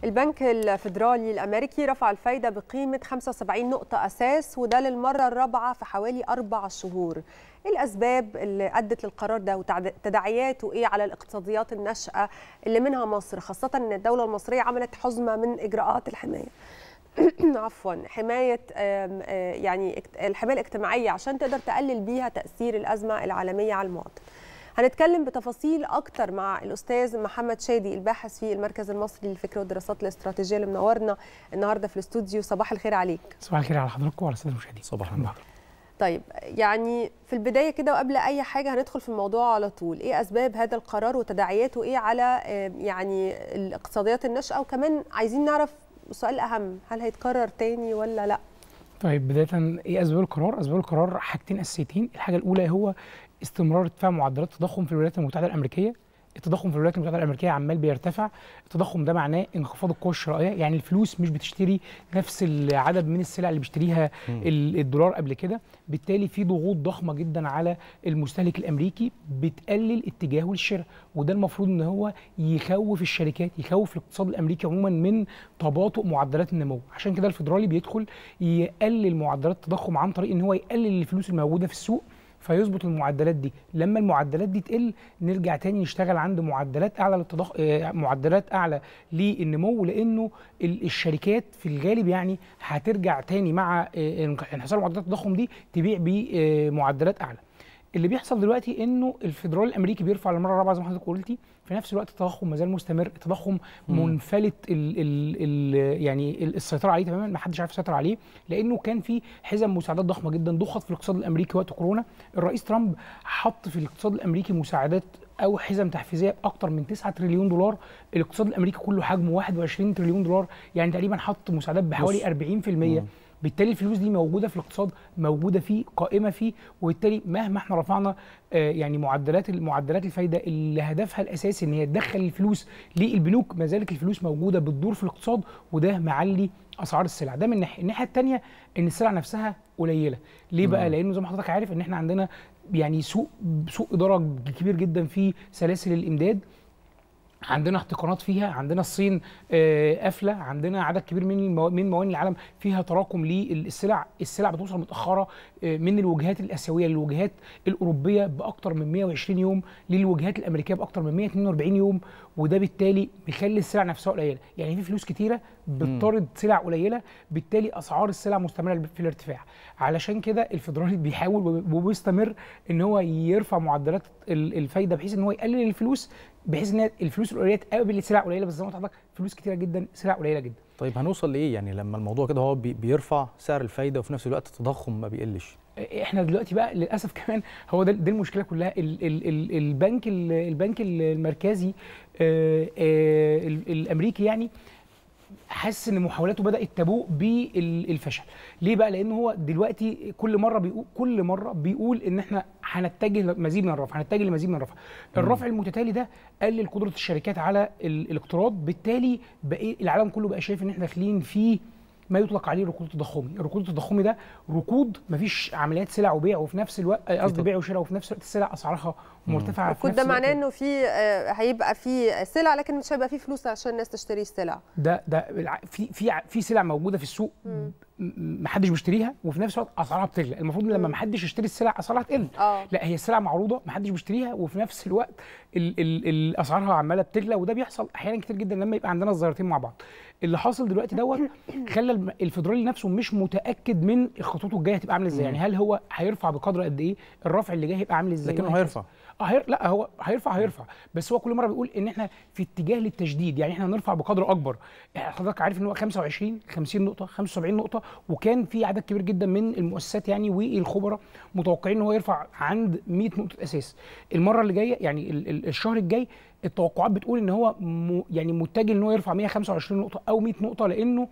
البنك الفيدرالي الامريكي رفع الفايده بقيمه 75 نقطه اساس وده للمره الرابعه في حوالي اربع شهور ايه الاسباب اللي ادت للقرار ده وتداعياته ايه على الاقتصاديات الناشئه اللي منها مصر خاصه ان الدوله المصريه عملت حزمه من اجراءات الحمايه عفوا حمايه يعني الحمايه الاجتماعيه عشان تقدر تقلل بيها تاثير الازمه العالميه على المواطن هنتكلم بتفاصيل اكتر مع الاستاذ محمد شادي الباحث في المركز المصري للفكر والدراسات الاستراتيجيه اللي منورنا النهارده في الاستوديو صباح الخير عليك صباح الخير على حضراتكم وعلى الساده المشاهدين صباح النور طيب يعني في البدايه كده وقبل اي حاجه هندخل في الموضوع على طول ايه اسباب هذا القرار وتداعياته ايه على يعني الاقتصاديات الناشئه وكمان عايزين نعرف سؤال اهم هل هيتكرر تاني ولا لا طيب بدايه ايه اسباب القرار اسباب القرار حاجتين اساسيتين الحاجه الاولى هو استمرار ارتفاع معدلات التضخم في الولايات المتحده الامريكيه التضخم في الولايات المتحده الامريكيه عمال بيرتفع التضخم ده معناه انخفاض القوه الشرائيه يعني الفلوس مش بتشتري نفس العدد من السلع اللي بيشتريها الدولار قبل كده بالتالي في ضغوط ضخمه جدا على المستهلك الامريكي بتقلل اتجاهه للشراء وده المفروض ان هو يخوف الشركات يخوف الاقتصاد الامريكي عموما من تباطؤ معدلات النمو عشان كده الفدرالي بيدخل يقلل معدلات التضخم عن طريق ان هو يقلل الفلوس الموجوده في السوق فيظبط المعدلات دي لما المعدلات دي تقل نرجع تاني نشتغل عند معدلات اعلى للتضخ... معدلات اعلى للنمو لانه الشركات في الغالب يعني هترجع تاني مع انحسار معدلات التضخم دي تبيع بمعدلات اعلى اللي بيحصل دلوقتي انه الفدرالي الامريكي بيرفع للمره الرابعه زي ما حضرتك قلتي في نفس الوقت التضخم ما زال مستمر التضخم منفلت ال ال ال يعني السيطره عليه تماما ما حدش عارف يسيطر عليه لانه كان في حزم مساعدات ضخمه جدا ضخت في الاقتصاد الامريكي وقت كورونا الرئيس ترامب حط في الاقتصاد الامريكي مساعدات او حزم تحفيزيه اكتر من 9 تريليون دولار الاقتصاد الامريكي كله حجمه 21 تريليون دولار يعني تقريبا حط مساعدات بحوالي 40% مم. بالتالي الفلوس دي موجوده في الاقتصاد موجوده فيه قائمه فيه وبالتالي مهما احنا رفعنا آه يعني معدلات معدلات الفايده اللي هدفها الاساسي ان هي تدخل الفلوس للبنوك ما زالت الفلوس موجوده بتدور في الاقتصاد وده معلي اسعار السلع ده من ناحيه الناحيه الثانيه ان السلع نفسها قليله ليه بقى لانه زي ما حضرتك عارف ان احنا عندنا يعني سوق سوق اداره كبير جدا في سلاسل الامداد عندنا احتقانات فيها عندنا الصين قافله عندنا عدد كبير من المو... من موانئ العالم فيها تراكم للسلع السلع بتوصل متاخره من الوجهات الاسيويه للوجهات الاوروبيه باكثر من 120 يوم للوجهات الامريكيه باكثر من 142 يوم وده بالتالي بيخلي السلع نفسها قليله يعني في فلوس كتيره بتطرد سلع قليله بالتالي اسعار السلع مستمره في الارتفاع علشان كده الفدرالي بيحاول وبيستمر ان هو يرفع معدلات الفايده بحيث ان هو يقلل الفلوس بحيث ان الفلوس القليله تقابل سلع قليله بس زي ما حضرتك فلوس كتيره جدا سلع قليله جدا طيب هنوصل لايه يعني لما الموضوع كده هو بيرفع سعر الفايده وفي نفس الوقت التضخم ما بيقلش احنا دلوقتي بقى للاسف كمان هو ده دي المشكله كلها ال ال ال البنك ال البنك المركزي آآ آآ الامريكي يعني حاسس ان محاولاته بدات تبوء بالفشل ليه بقى لان هو دلوقتي كل مره بيقول كل مره بيقول ان احنا هنتجه لمزيد من الرفع هنتجه لمزيد من الرفع الرفع المتتالي ده قلل قدره الشركات على الاقتراض بالتالي بقى العالم كله بقى شايف ان احنا داخلين في ما يطلق عليه الركود التضخمي، الركود التضخمي ده ركود مفيش عمليات سلع وبيع وفي نفس الوقت قصدي بيع وشراء وفي نفس الوقت السلع اسعارها مرتفعه الركود ده معناه انه في هيبقى في سلع لكن مش هيبقى في فلوس عشان الناس تشتري السلع. ده ده في في في سلع موجوده في السوق ما حدش بيشتريها وفي نفس الوقت اسعارها بتغلى المفروض لما ما حدش يشتري السلع اسعارها تقل لا هي السلع معروضه ما حدش بيشتريها وفي نفس الوقت ال ال ال اسعارها عماله بتغلى وده بيحصل احيانا كتير جدا لما يبقى عندنا الظاهرتين مع بعض اللي حاصل دلوقتي دوت خلى الفدرالي نفسه مش متاكد من خطوته الجايه هتبقى عامله ازاي يعني هل هو هيرفع بقدر قد ايه الرفع اللي جاي هيبقى عامل ازاي لكنه هيرفع اه هير... لا هو هيرفع هيرفع بس هو كل مره بيقول ان احنا في اتجاه للتجديد يعني احنا هنرفع بقدر اكبر يعني حضرتك عارف ان هو 25 50 نقطه 75 نقطه وكان في عدد كبير جدا من المؤسسات يعني والخبراء متوقعين ان هو يرفع عند 100 نقطه اساس المره اللي جايه يعني الشهر الجاي التوقعات بتقول ان هو م... يعني متجه ان هو يرفع 125 نقطه او 100 نقطه لانه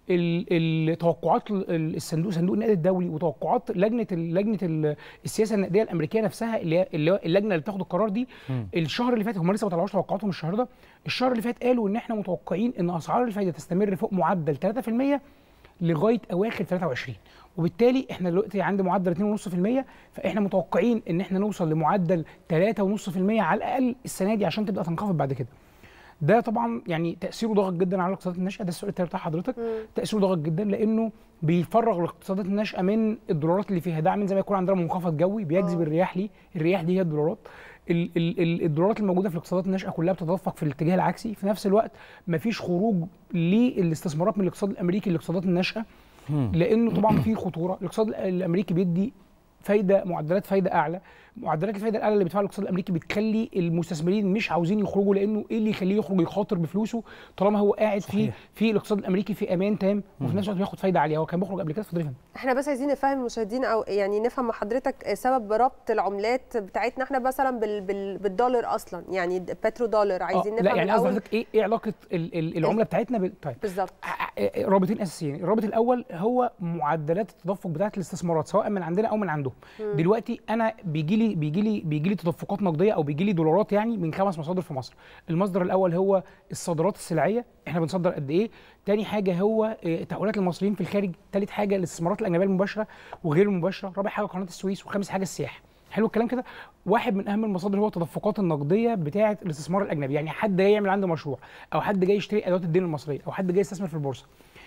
التوقعات الصندوق صندوق النقد الدولي وتوقعات لجنه لجنه السياسه النقديه الامريكيه نفسها اللي هي اللجنه اللي بتاخد القرار دي م. الشهر اللي فات هم لسه ما طلعوش توقعاتهم الشهر ده الشهر اللي فات قالوا ان احنا متوقعين ان اسعار الفايده تستمر فوق معدل 3% لغايه اواخر 23 وبالتالي احنا دلوقتي عند معدل 2.5% فاحنا متوقعين ان احنا نوصل لمعدل 3.5% على الاقل السنه دي عشان تبدا تنخفض بعد كده ده طبعا يعني تاثيره ضاغط جدا على الاقتصادات الناشئه ده السؤال التاني بتاع حضرتك تاثيره ضاغط جدا لانه بيفرغ الاقتصادات الناشئه من الدولارات اللي فيها ده عامل زي ما يكون عندنا منخفض جوي بيجذب آه. الرياح ليه الرياح دي هي الدولارات ال- ال- ال- الدولارات الموجوده في الاقتصادات الناشئه كلها بتتدفق في الاتجاه العكسي في نفس الوقت مفيش خروج للاستثمارات من الاقتصاد الامريكي للاقتصادات الناشئه مم. لانه طبعا في خطوره الاقتصاد الامريكي بيدي فايده معدلات فايده اعلى معدلات الفايده الاعلى اللي بيدفعها الاقتصاد الامريكي بتخلي المستثمرين مش عاوزين يخرجوا لانه ايه اللي يخليه يخرج يخاطر بفلوسه طالما هو قاعد في صحيح. في الاقتصاد الامريكي في امان تام وفي نفس الوقت بياخد فايده عاليه هو كان بيخرج قبل كده اتفضل يا فندم. احنا بس عايزين نفهم المشاهدين او يعني نفهم مع حضرتك سبب ربط العملات بتاعتنا احنا مثلا بال بال بالدولار اصلا يعني بترو دولار عايزين آه، نفهم لا يعني قصدي الأول حضرتك ايه ايه علاقه ال- ال- العمله بتاعتنا بال... طيب بالظبط ع- ع- رابطين اساسيين الرابط الاول هو معدلات التدفق بتاعه الاستثمارات سواء من عندنا او من عندهم دلوقتي انا بيجي لي بيجي لي بيجي لي تدفقات نقديه او بيجي لي دولارات يعني من خمس مصادر في مصر المصدر الاول هو الصادرات السلعيه احنا بنصدر قد ايه تاني حاجه هو آه، تحويلات المصريين في الخارج تالت حاجه الاستثمارات الاجنبيه المباشره وغير المباشره رابع حاجه قناه السويس وخامس حاجه السياحه حلو الكلام كده واحد من اهم المصادر هو التدفقات النقديه بتاعه الاستثمار الاجنبي يعني حد جاي يعمل عنده مشروع او حد جاي يشتري ادوات الدين المصريه او حد جاي يستثمر في البورصه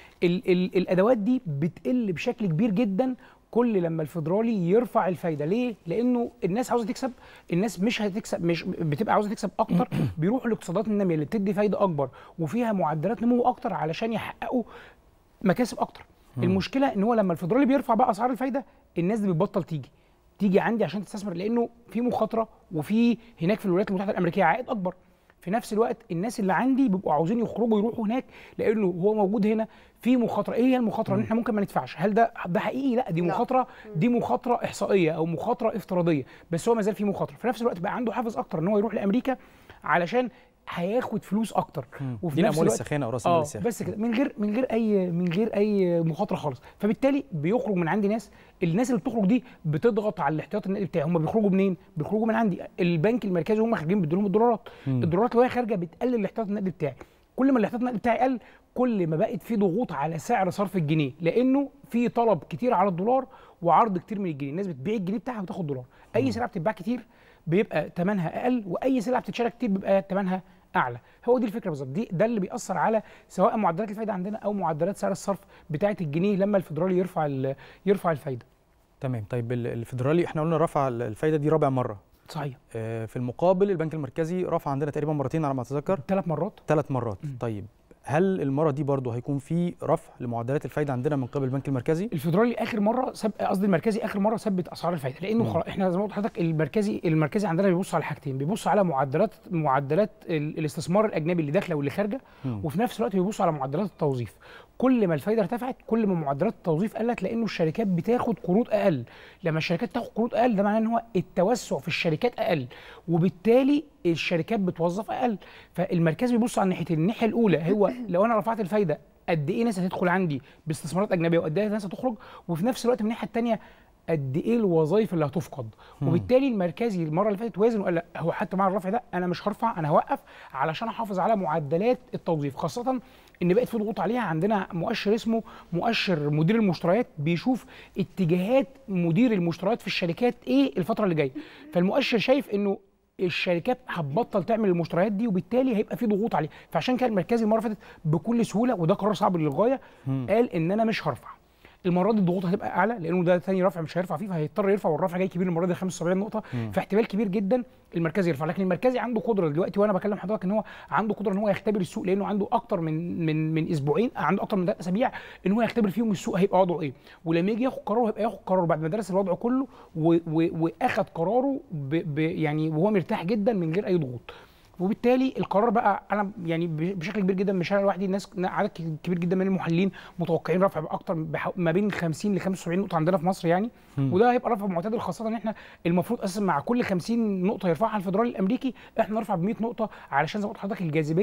ال ال الادوات دي بتقل بشكل كبير جدا كل لما الفيدرالي يرفع الفايده ليه لانه الناس عاوزه تكسب الناس مش هتكسب مش بتبقى عاوزه تكسب اكتر بيروحوا الاقتصادات الناميه اللي بتدي فايده اكبر وفيها معدلات نمو اكتر علشان يحققوا مكاسب اكتر المشكله ان هو لما الفيدرالي بيرفع بقى اسعار الفايده الناس دي بتبطل تيجي تيجي عندي عشان تستثمر لانه في مخاطره وفي هناك في الولايات المتحده الامريكيه عائد اكبر في نفس الوقت الناس اللي عندي بيبقوا عاوزين يخرجوا يروحوا هناك لانه هو موجود هنا في مخاطره ايه هي المخاطره ان احنا ممكن ما ندفعش هل ده ده حقيقي لا دي لا. مخاطره دي مخاطره احصائيه او مخاطره افتراضيه بس هو ما زال في مخاطره في نفس الوقت بقى عنده حافز اكتر ان هو يروح لامريكا علشان هياخد فلوس اكتر وفي دي نفس الاموال الوقت الساخنه او راس المال اه الساخن بس كده من غير من غير اي من غير اي مخاطره خالص فبالتالي بيخرج من عندي ناس الناس اللي بتخرج دي بتضغط على الاحتياط النقدي بتاعي هم بيخرجوا منين بيخرجوا من عندي البنك المركزي هم خارجين بيدوا لهم الدولارات مم. الدولارات اللي وهي خارجه بتقلل الاحتياط النقدي بتاعي كل ما الاحتياط النقدي بتاعي قل كل ما بقت في ضغوط على سعر صرف الجنيه لانه في طلب كتير على الدولار وعرض كتير من الجنيه الناس بتبيع الجنيه بتاعها وتاخد دولار اي سلعه بتتباع كتير بيبقى ثمنها اقل واي سلعه بتتشرى كتير بيبقى ثمنها اعلى هو دي الفكره بالظبط دي ده اللي بيأثر على سواء معدلات الفايده عندنا او معدلات سعر الصرف بتاعه الجنيه لما الفدرالي يرفع ال- يرفع الفايده تمام طيب ال- الفدرالي احنا قلنا رفع ال- الفايده دي رابع مره صحيح آه، في المقابل البنك المركزي رفع عندنا تقريبا مرتين على ما اتذكر ثلاث مرات ثلاث مرات مم. طيب هل المره دي برضو هيكون في رفع لمعدلات الفايده عندنا من قبل البنك المركزي الفدرالي اخر مره سب قصدي المركزي اخر مره ثبت اسعار الفايده لانه مم. خلاص احنا زي ما قلت لحضرتك المركزي المركزي عندنا بيبص على حاجتين بيبص على معدلات معدلات ال- الاستثمار الاجنبي اللي داخله واللي خارجه مم. وفي نفس الوقت بيبص على معدلات التوظيف كل ما الفايده ارتفعت كل ما معدلات التوظيف قلت لانه الشركات بتاخد قروض اقل لما الشركات تاخد قروض اقل ده معناه ان هو التوسع في الشركات اقل وبالتالي الشركات بتوظف اقل فالمركز بيبص على الناحيتين الناحيه الاولى هو لو انا رفعت الفايده قد ايه ناس هتدخل عندي باستثمارات اجنبيه وقد ايه ناس هتخرج وفي نفس الوقت من الناحيه الثانيه قد ايه الوظائف اللي هتفقد وبالتالي المركزي المره اللي فاتت وازن وقال لا هو حتى مع الرفع ده انا مش هرفع انا هوقف علشان احافظ على معدلات التوظيف خاصه ان بقت في ضغوط عليها عندنا مؤشر اسمه مؤشر مدير المشتريات بيشوف اتجاهات مدير المشتريات في الشركات ايه الفتره اللي جايه فالمؤشر شايف انه الشركات هتبطل تعمل المشتريات دي وبالتالي هيبقى في ضغوط عليه فعشان كده المركزي المره اللي فاتت بكل سهوله وده قرار صعب للغايه مم. قال ان انا مش هرفع المره دي الضغوط هتبقى اعلى لانه ده ثاني رفع مش هيرفع فيه فهيضطر يرفع والرفع جاي كبير المره دي 75 نقطه مم. فاحتمال كبير جدا المركزي يرفع لكن المركزي عنده قدره دلوقتي وانا بكلم حضرتك ان هو عنده قدره ان هو يختبر السوق لانه عنده اكتر من من من اسبوعين عنده اكتر من ثلاث اسابيع ان هو يختبر فيهم السوق هيبقى وضعه ايه ولما يجي ياخد قراره هيبقى ياخد قراره بعد ما درس الوضع كله و و واخد قراره ب ب يعني وهو مرتاح جدا من غير اي ضغوط وبالتالي القرار بقى انا يعني ب- بشكل كبير جدا مش انا لوحدي الناس عدد كبير جدا من المحللين متوقعين رفع باكتر بح- ما بين 50 ل 75 نقطه عندنا في مصر يعني مم. وده هيبقى رفع معتدل خاصه ان احنا المفروض اساسا مع كل 50 نقطه يرفعها الفدرالي الامريكي احنا نرفع ب 100 نقطه علشان زي ما قلت لحضرتك الجاذبيه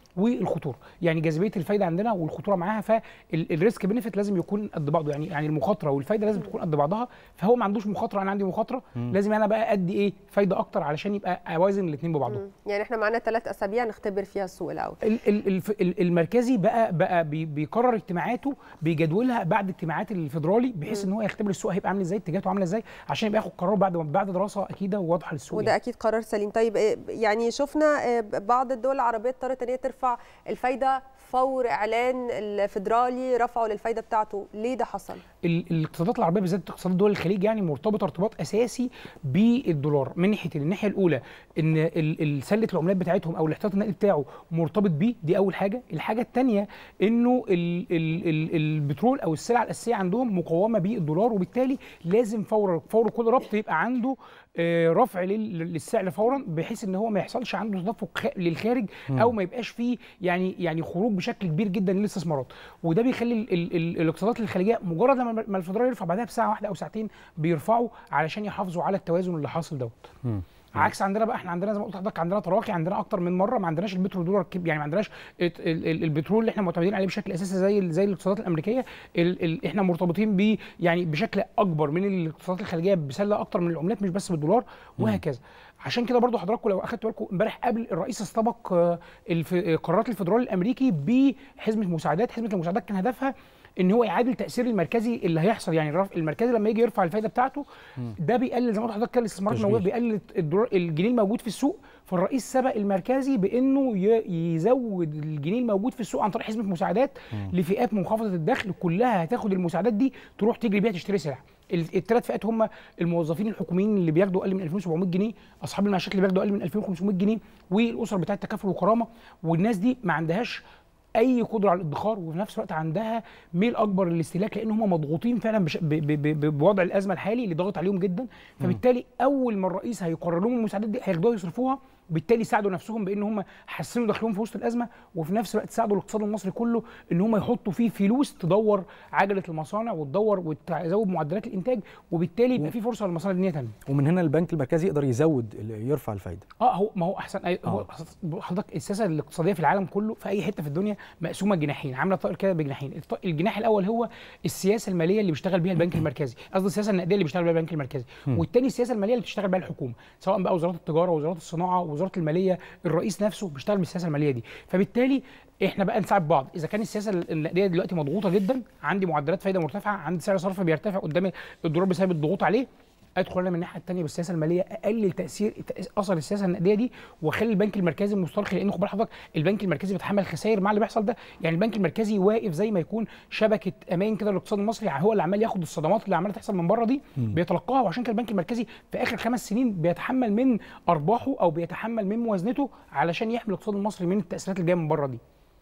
والخطوره يعني جاذبيه الفايده عندنا والخطوره معاها فالريسك بنفيت لازم يكون قد بعضه يعني يعني المخاطره والفايده لازم تكون قد بعضها فهو ما عندوش مخاطره انا عندي مخاطره مم. لازم انا بقى ادي ايه فايده اكتر علشان يبقى اوازن الاثنين ببعضهم مم. يعني احنا معانا ثلاث اسابيع نختبر فيها السوق الاول ال- ال- الف- ال- المركزي بقى بقى بي- بيقرر اجتماعاته بيجدولها بعد اجتماعات الفيدرالي بحيث ان هو يختبر السوق هيبقى عامل ازاي اتجاهاته عامله ازاي عشان يبقى ياخد قرار بعد بعد دراسه اكيده وواضحه للسوق وده يعني. اكيد قرار سليم طيب إيه، يعني شفنا إيه، بعض الدول العربيه اضطرت ان هي ترفع الفايده فور اعلان الفيدرالي رفعوا للفايده بتاعته ليه ده حصل ال- الاقتصادات العربيه بالذات اقتصادات دول الخليج يعني مرتبطه ارتباط اساسي بالدولار من ناحيتين الناحيه الاولى ان ال- ال- سله العملات بتاعتهم او الاحتياط النقدي بتاعه مرتبط بيه دي اول حاجه الحاجه الثانيه انه ال ال ال البترول او السلع الاساسيه عندهم مقومه بالدولار وبالتالي لازم فور فور كل ربط يبقى عنده آه، رفع لل- للسعر فورا بحيث ان هو ما يحصلش عنده تدفق خ- للخارج او ما يبقاش فيه يعني يعني خروج بشكل كبير جدا للاستثمارات وده بيخلي ال ال ال الاقتصادات الخليجيه مجرد لما ما الفدرالي يرفع بعدها بساعه واحده او ساعتين بيرفعوا علشان يحافظوا على التوازن اللي حاصل دوت مم. عكس عندنا بقى احنا عندنا زي ما قلت لحضرتك عندنا تراخي عندنا اكتر من مره ما عندناش البترول دولار كب- يعني ما عندناش الت- ال- ال- البترول اللي احنا معتمدين عليه بشكل اساسي زي ال- زي الاقتصادات الامريكيه ال ال احنا مرتبطين بيه يعني بشكل اكبر من الاقتصادات الخليجيه بسله اكتر من العملات مش بس بالدولار وهكذا عشان كده برضو حضراتكم لو اخدتوا بالكم امبارح قبل الرئيس استبق آه، الف- آه، قرارات الفدرالي الامريكي بحزمه مساعدات حزمه المساعدات كان هدفها ان هو يعادل تاثير المركزي اللي هيحصل يعني الرف- المركزي لما يجي يرفع الفايده بتاعته ده بيقلل زي ما قلت لحضرتك كده الاستثمارات تشغيل. الموجوده بيقلل الدولار الجنيه الموجود في السوق فالرئيس سبق المركزي بانه ي- يزود الجنيه الموجود في السوق عن طريق حزمه مساعدات لفئات منخفضه الدخل كلها هتاخد المساعدات دي تروح تجري بيها تشتري سلع الثلاث فئات هم الموظفين الحكوميين اللي بياخدوا اقل من 2700 جنيه اصحاب المعاشات اللي بياخدوا اقل من 2500 جنيه والاسر بتاعه تكافل وكرامه والناس دي ما عندهاش اي قدره على الادخار وفي نفس الوقت عندها ميل اكبر للاستهلاك لان هم مضغوطين فعلا بش... ب... ب... ب... بوضع الازمه الحالي اللي ضاغط عليهم جدا فبالتالي اول ما الرئيس هيقرر لهم المساعدات دي هياخدوها يصرفوها وبالتالي ساعدوا نفسهم بان هم حسنوا دخلهم في وسط الازمه وفي نفس الوقت ساعدوا الاقتصاد المصري كله ان هم يحطوا فيه فلوس تدور عجله المصانع وتدور وتزود معدلات الانتاج وبالتالي يبقى في فرصه للمصانع دي ان هي تنمو ومن هنا البنك المركزي يقدر يزود ال- يرفع الفايده اه هو ما هو احسن أي- هو حضرتك السياسه الاقتصاديه في العالم كله في اي حته في الدنيا مقسومه جناحين عامله طائر كده بجناحين الط- الجناح الاول هو السياسه الماليه اللي بيشتغل بيها البنك المركزي قصدي السياسه النقديه اللي بيشتغل بيها البنك المركزي والتاني السياسه الماليه اللي بتشتغل بيها الحكومه سواء بقى وزارات التجاره وزارات الصناعه وزاره الماليه الرئيس نفسه بيشتغل بالسياسه الماليه دي فبالتالي احنا بقى نساعد بعض اذا كان السياسه النقديه دلوقتي مضغوطه جدا عندي معدلات فايده مرتفعه عندي سعر صرف بيرتفع قدام الدولار بسبب الضغوط عليه ادخل انا من الناحيه الثانيه بالسياسه الماليه اقلل تاثير تأس- اثر السياسه النقديه دي واخلي البنك المركزي مسترخي لانه خد بال حضرتك البنك المركزي بيتحمل خسائر مع اللي بيحصل ده يعني البنك المركزي واقف زي ما يكون شبكه امان كده للاقتصاد المصري هو اللي عمال ياخد الصدمات اللي عماله تحصل من بره دي بيتلقاها وعشان كده البنك المركزي في اخر خمس سنين بيتحمل من ارباحه او بيتحمل من موازنته علشان يحمي الاقتصاد المصري من التاثيرات اللي جايه من بره دي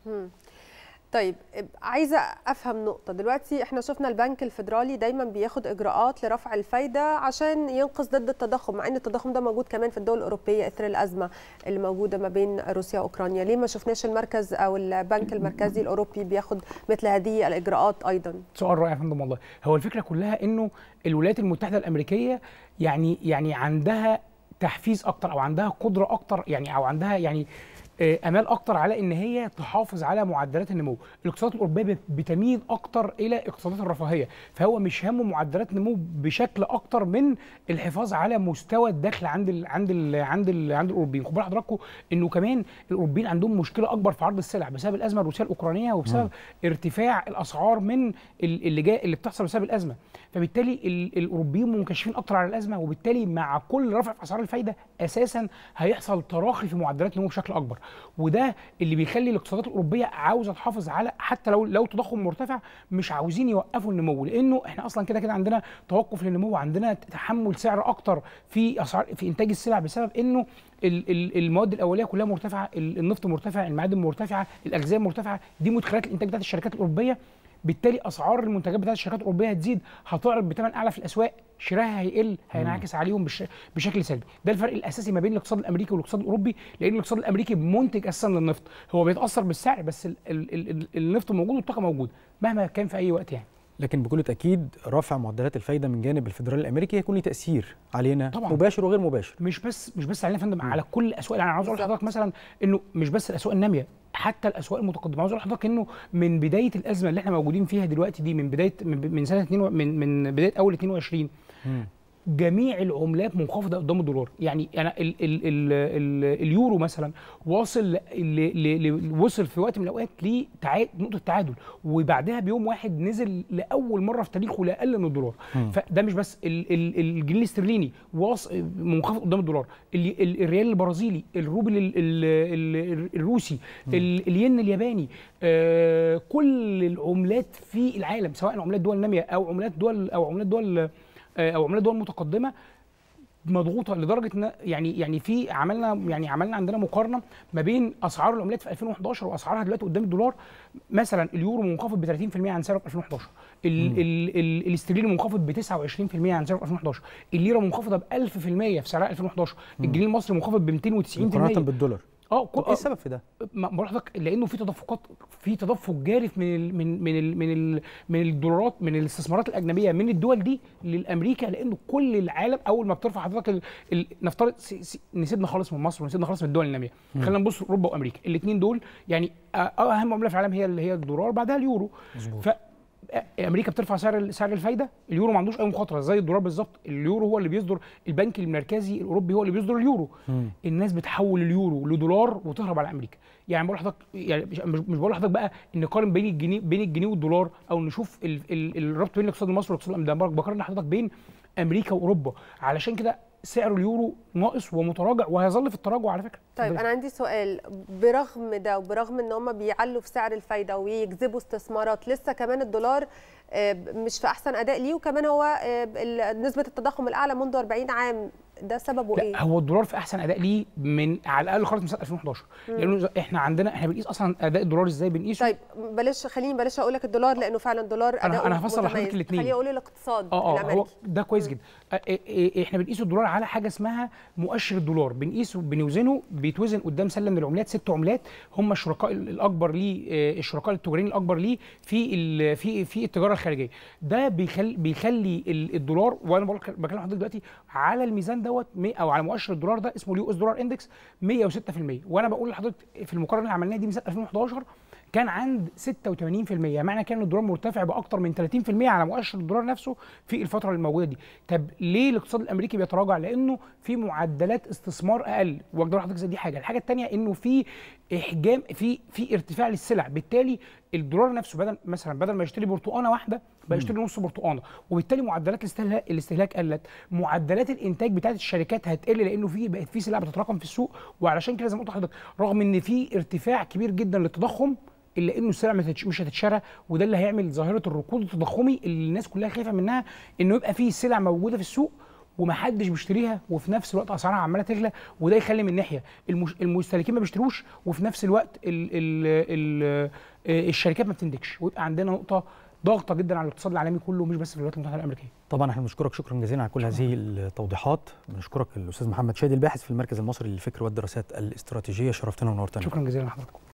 طيب عايزه افهم نقطه دلوقتي احنا شفنا البنك الفيدرالي دايما بياخد اجراءات لرفع الفايده عشان ينقذ ضد التضخم مع ان التضخم ده موجود كمان في الدول الاوروبيه اثر الازمه اللي موجوده ما بين روسيا واوكرانيا ليه ما شفناش المركز او البنك المركزي الاوروبي بياخد مثل هذه الاجراءات ايضا سؤال رائع يا فندم والله هو الفكره كلها انه الولايات المتحده الامريكيه يعني يعني عندها تحفيز اكتر او عندها قدره اكتر يعني او عندها يعني آه، امال اكتر على ان هي تحافظ على معدلات النمو الاقتصادات الاوروبيه بت- بتميل اكتر الى اقتصادات الرفاهيه فهو مش همه معدلات نمو بشكل اكتر من الحفاظ على مستوى الدخل عند ال عند ال عند ال عند الاوروبيين خد بال حضراتكم انه كمان الاوروبيين عندهم مشكله اكبر في عرض السلع بسبب الازمه الروسيه الاوكرانيه وبسبب ارتفاع الاسعار من ال- اللي جاي اللي بتحصل بسبب الازمه فبالتالي ال- الاوروبيين منكشفين اكتر على الازمه وبالتالي مع كل رفع في اسعار الفايده اساسا هيحصل تراخي في معدلات النمو بشكل اكبر وده اللي بيخلي الاقتصادات الاوروبيه عاوزه تحافظ على حتى لو لو تضخم مرتفع مش عاوزين يوقفوا النمو لانه احنا اصلا كده كده عندنا توقف للنمو عندنا تحمل سعر اكتر في اسعار في انتاج السلع بسبب انه ال- ال- المواد الاوليه كلها مرتفعه ال- النفط مرتفع المعادن مرتفعه الاغذيه مرتفعه دي مدخلات الانتاج بتاعت الشركات الاوروبيه بالتالي اسعار المنتجات بتاعت الشركات الاوروبيه هتزيد هتعرض بثمن اعلى في الاسواق شرائها هيقل هينعكس عليهم بش بشكل سلبي ده الفرق الاساسي ما بين الاقتصاد الامريكي والاقتصاد الاوروبي لان الاقتصاد الامريكي منتج اساسا للنفط هو بيتاثر بالسعر بس ال ال ال ال النفط موجود والطاقه موجود مهما كان في اي وقت يعني لكن بكل تاكيد رفع معدلات الفايده من جانب الفدرالي الامريكي هيكون له تاثير علينا طبعاً. مباشر وغير مباشر مش بس مش بس علينا يا فندم على كل الاسواق يعني انا عاوز اقول بالظبط. لحضرتك مثلا انه مش بس الاسواق الناميه حتى الاسواق المتقدمه عاوز اقول لحضرتك انه من بدايه الازمه اللي احنا موجودين فيها دلوقتي دي من بدايه من من سنه 2 من من بدايه اول 22 مم. جميع العملات منخفضه قدام الدولار يعني انا ال ال ال ال اليورو مثلا واصل ل ل ل وصل في وقت من الاوقات لنقطه تعادل وبعدها بيوم واحد نزل لاول مره في تاريخه لاقل من الدولار مم. فده مش بس ال ال الجنيه الاسترليني واص منخفض قدام الدولار ال ال الريال البرازيلي الروبل ال ال ال الروسي ال الين الياباني آه كل العملات في العالم سواء عملات دول ناميه او عملات دول او عملات دول آه، او عملات دول متقدمه مضغوطه لدرجه ان يعني يعني في عملنا يعني عملنا عندنا مقارنه ما بين اسعار العملات في 2011 واسعارها دلوقتي قدام الدولار مثلا اليورو منخفض ب 30% عن سعره في 2011 ال ال ال الاسترليني منخفض ب 29% عن سعره في 2011 الليره منخفضه ب 1000% في سعرها 2011 الجنيه المصري منخفض ب 290% مقارنه بالدولار اه طب ايه السبب في ده؟ ما بقول لحضرتك لانه في تدفقات في تدفق جارف من ال من من ال من ال من الدولارات من الاستثمارات الاجنبيه من الدول دي للامريكا لانه كل العالم اول ما بترفع حضرتك ال- ال- نفترض س- س- نسيبنا خالص من مصر ونسيبنا خالص من الدول الناميه خلينا نبص اوروبا وامريكا الاثنين دول يعني آه، اهم عمله في العالم هي اللي هي الدولار بعدها اليورو مظبوط ف امريكا بترفع سعر سعر الفايده اليورو ما عندوش اي مخاطره زي الدولار بالظبط اليورو هو اللي بيصدر البنك المركزي الاوروبي هو اللي بيصدر اليورو مم. الناس بتحول اليورو لدولار وتهرب على امريكا يعني بقول لحضرتك يعني مش مش بقول لحضرتك بقى نقارن بين الجنيه بين الجنيه والدولار او نشوف ال ال الربط بين الاقتصاد المصري والاقتصاد الامريكي بقارن حضرتك بين امريكا واوروبا علشان كده سعر اليورو ناقص ومتراجع وهيظل في التراجع على فكره طيب اتفضلي. انا عندي سؤال برغم ده وبرغم ان هم بيعلوا في سعر الفايده ويجذبوا استثمارات لسه كمان الدولار آه، مش في احسن اداء ليه وكمان هو آه، ال- نسبه التضخم الاعلى منذ 40 عام ده سببه ايه؟ لا هو الدولار في احسن اداء ليه من على الاقل خالص من سنه 2011 لانه ز- احنا عندنا احنا بنقيس اصلا اداء الدولار ازاي بنقيسه طيب بلاش خليني بلاش اقول لك الدولار لانه فعلا الدولار أنا- اداؤه أنا هفسر لحضرتك متميز. الاتنين. خليني اقول الاقتصاد اه اه هو الامريكي ده كويس جدا آه، آه، آه، احنا بنقيس الدولار على حاجه اسمها مؤشر الدولار بنقيسه بنوزنه بيتوزن قدام سله من العملات ست عملات هم الشركاء ال- الاكبر ليه آه، الشركاء التجاريين الاكبر ليه في ال- في في التجاره الخارجيه ده بيخلي بيخلي ال- الدولار وانا بقول لك- بكلم حضرتك دلوقتي على الميزان دوت مي- او على مؤشر الدولار ده اسمه اليو اس دولار اندكس 106% وانا بقول لحضرتك في المقارنه اللي عملناها دي من سنه 2011 كان عند 86% معنى كان الدولار مرتفع باكتر من 30% على مؤشر الدولار نفسه في الفتره الموجوده دي طب ليه الاقتصاد الامريكي بيتراجع لانه في معدلات استثمار اقل واقدر حضرتك زي دي حاجه الحاجه الثانيه انه في احجام في في ارتفاع للسلع بالتالي الدولار نفسه بدل مثلا بدل ما يشتري برتقانه واحده بقى يشتري نص برتقانه وبالتالي معدلات الاستهلاك الاستهلاك قلت معدلات الانتاج بتاعت الشركات هتقل لانه في بقت في سلع بتتراكم في السوق وعلشان كده زي ما قلت لحضرتك رغم ان في ارتفاع كبير جدا للتضخم الا انه السلع ما تتش- مش هتتشرى وده اللي هيعمل ظاهره الركود التضخمي اللي الناس كلها خايفه منها انه يبقى في سلع موجوده في السوق ومحدش بيشتريها وفي نفس الوقت اسعارها عماله تغلى وده يخلي من ناحيه المش... المستهلكين ما بيشتروش وفي نفس الوقت ال... ال... ال... الشركات ما بتنتجش ويبقى عندنا نقطه ضاغطه جدا على الاقتصاد العالمي كله مش بس في الولايات المتحده الامريكيه طبعا احنا بنشكرك شكرا جزيلا على كل هذه التوضيحات بنشكرك الاستاذ محمد شادي الباحث في المركز المصري للفكر والدراسات الاستراتيجيه شرفتنا ونورتنا شكرا جزيلا لحضراتكم